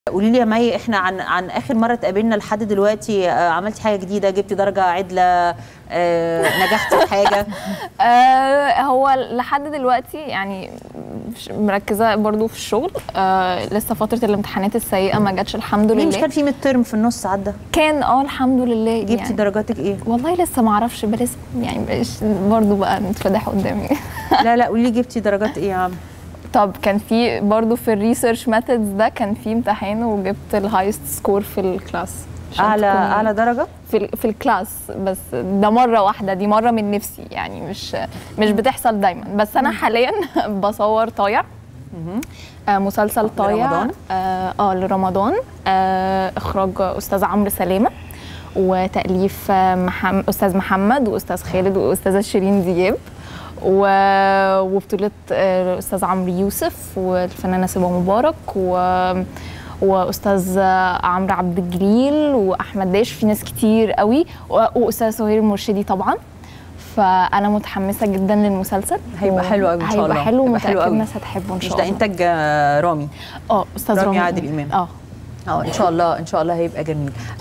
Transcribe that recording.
قولي لي يا مي احنا عن عن اخر مره اتقابلنا لحد دلوقتي آه، عملتي حاجه جديده جبتي درجه عدله آه، نجحتي في حاجه آه هو لحد دلوقتي يعني مش- مركزه برضو في الشغل آه لسه فتره الامتحانات السيئه ما جاتش الحمد ليه مش لله كان في ميد ترم في النص عدى كان اه الحمد لله جبتي يعني درجاتك ايه والله لسه ما اعرفش بس يعني بلاش برضو بقى نتفضح قدامي لا لا قولي لي جبتي درجات ايه يا عم طب كان في برضو في الريسيرش ميثودز ده كان في امتحان وجبت الهايست سكور في الكلاس عشان اعلى تكون- اعلى درجه في ال- في الكلاس بس ده مره واحده دي مره من نفسي يعني مش مش بتحصل دايما بس انا حاليا بصور طايع آه مسلسل طايع لرمضان؟ اه, آه لرمضان آه اخراج استاذ عمرو سلامه وتاليف آه، محم... استاذ محمد واستاذ خالد واستاذه شيرين دياب و... وبطولة آه، الأستاذ عمرو يوسف والفنانة سبا مبارك و... وأستاذ آه، عمرو عبد الجليل وأحمد داش في ناس كتير قوي و... وأستاذ سهير المرشدي طبعا فأنا متحمسة جدا للمسلسل هيبقى حلو قوي إن شاء الله. هيبقى حلو هيبقى حلو ومتأكد قوي. الناس هتحبه إن مش شاء ده الله انتاج آه، رامي اه أستاذ رامي رامي عادل إمام. اه اه ان شاء الله ان شاء الله هيبقى جميل